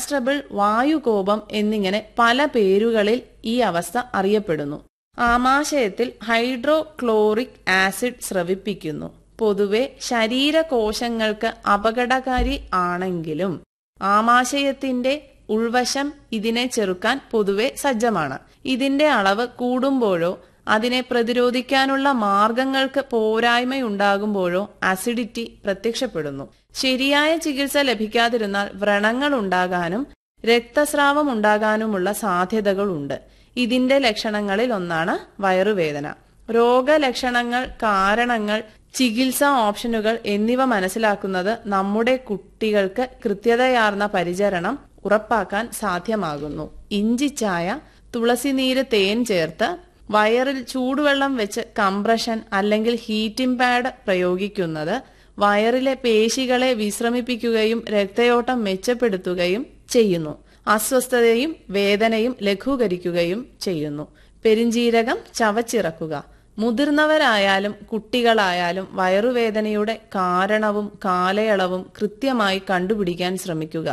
gas trouble വായുകോപം എന്നിങ്ങനെ പല പേരുകളിൽ ഈ അവസ്ഥ അറിയപ്പെടുന്നു ആമാശയത്തിൽ ഹൈഡ്രോക്ലോറിക് ആസിഡ് സ്രവിപ്പിക്കുന്നു പൊതുവെ ശരീരകോശങ്ങൾക്ക് അപകടകാരി ആണെങ്കിലും ആമാശയത്തിന്റെ ഉൾവശം ഇതിനെ ചെറുക്കാൻ പൊതുവെ സജ്ജമാണ് ഇതിന്റെ അളവ് കൂടുമ്പോഴോ അതിനെ പ്രതിരോധിക്കാനുള്ള മാർഗങ്ങൾക്ക് പോരായ്മയുണ്ടാകുമ്പോഴോ അസിഡിറ്റി പ്രത്യക്ഷപ്പെടുന്നു ശരിയായ ചികിത്സ ലഭിക്കാതിരുന്നാൽ വ്രണങ്ങൾ ഉണ്ടാകാനും രക്തസ്രാവം ഉണ്ടാകാനുമുള്ള സാധ്യതകളുണ്ട് ഇതിന്റെ ലക്ഷണങ്ങളിൽ ഒന്നാണ് വയറുവേദന രോഗലക്ഷണങ്ങൾ കാരണങ്ങൾ ചികിത്സാ ഓപ്ഷനുകൾ എന്നിവ മനസ്സിലാക്കുന്നത് നമ്മുടെ കുട്ടികൾക്ക് കൃത്യതയാർന്ന പരിചരണം ഉറപ്പാക്കാൻ സാധ്യമാകുന്നു ഇഞ്ചിച്ചായ തുളസിനീര് തേൻ ചേർത്ത് വയറിൽ ചൂടുവെള്ളം വെച്ച് കംപ്രഷൻ അല്ലെങ്കിൽ ഹീറ്റിംഗ് പാഡ് പ്രയോഗിക്കുന്നത് വയറിലെ പേശികളെ വിശ്രമിപ്പിക്കുകയും രക്തയോട്ടം മെച്ചപ്പെടുത്തുകയും ചെയ്യുന്നു അസ്വസ്ഥതയും വേദനയും ലഘൂകരിക്കുകയും ചെയ്യുന്നു പെരിഞ്ചീരകം ചവച്ചിറക്കുക മുതിർന്നവരായാലും കുട്ടികളായാലും വയറുവേദനയുടെ കാരണവും കാലയളവും കൃത്യമായി കണ്ടുപിടിക്കാൻ ശ്രമിക്കുക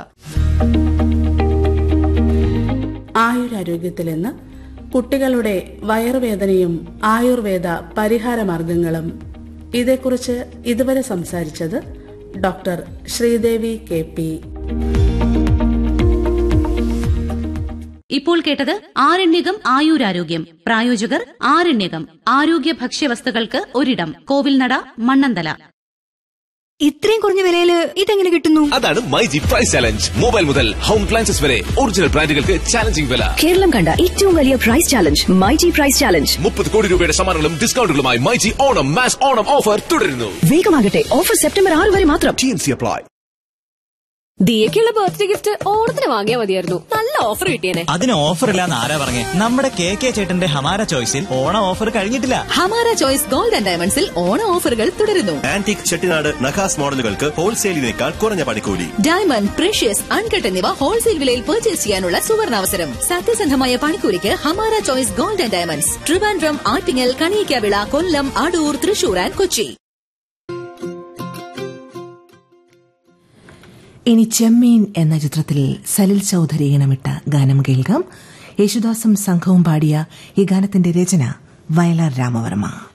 ആയുരാരോഗ്യത്തിൽ നിന്ന് കുട്ടികളുടെ വയറുവേദനയും ആയുർവേദ പരിഹാര മാർഗങ്ങളും ഇതേക്കുറിച്ച് ഇതുവരെ സംസാരിച്ചത് ഡോക്ടർ ശ്രീദേവി കെ പി ഇപ്പോൾ കേട്ടത് ആരണ്യകം ആയുരാരോഗ്യം പ്രായോജകർ ആരണ്യകം ആരോഗ്യ ഭക്ഷ്യവസ്തുക്കൾക്ക് ഒരിടം കോവിൽനട മണ്ണന്തല ഇത്രയും കുറഞ്ഞ വിലയില് ഇതെങ്ങനെ കിട്ടുന്നു അതാണ് my G price challenge mobile മുതൽ ഹോം അപ്ലയൻസസ് വരെ ഒറിജിനൽ ബ്രാൻഡുകൾക്ക് ചാലഞ്ചിങ് വില കേരളം കണ്ട ഏറ്റവും വലിയ price challenge myG price challenge മുപ്പത് കോടി രൂപയുടെ സമ്മാനങ്ങളും ഡിസ്കൗണ്ടുകളുമായി my G Onam mass Onam offer തുടരുന്നു വേഗമാകട്ടെ ഓഫർ സെപ്റ്റംബർ ആറ് വരെ മാത്രം ടി എൻ സി അപ്ലൈ ദിയക്കുള്ള ബർത്ത്ഡേ ഗിഫ്റ്റ് ഓണത്തിന് വാങ്ങിയാൽ മതിയായിരുന്നു നല്ല ഓഫർ കിട്ടിയേനെ അതിന് ഓഫർ ഇല്ലാന്ന് ആരാ പറഞ്ഞേ നമ്മുടെ കെ കെ ചേട്ടന്റെ ഹമാര ചോയ്സിൽ ഓണം ഓഫർ കഴിഞ്ഞിട്ടില്ല ഹമാര ചോയ്സ് ഗോൾഡ് ആൻഡ് ഡയമണ്ട്സിൽ ഓണ ഓഫറുകൾ തുടരുന്നു ആന്റിക് ചെട്ടിനാട് നഖാസ് മോഡലുകൾക്ക് ഹോൾസെയിലിനേക്കാൾ കുറഞ്ഞ പണിക്കൂലി ഡയമണ്ട് പ്രഷ്യസ് അൺകട്ട് എന്നിവ ഹോൾസെയിൽ വിലയിൽ പർച്ചേസ് ചെയ്യാനുള്ള സുവർണാവസരം സത്യസന്ധമായ പണിക്കൂലിക്ക് Hamara choice gold and diamonds Trivandrum Attingal Kaniyikkavila Kollam Adoor Thrissur and Kochi ഇനി ചെമ്മീൻ എന്ന ചിത്രത്തിൽ സലിൽ ചൌധരി ഈണമിട്ട ഗാനം കേൾക്കാം യേശുദാസും സംഘവും പാടിയ ഈ ഗാനത്തിന്റെ രചന വയലാർ രാമവർമ്മ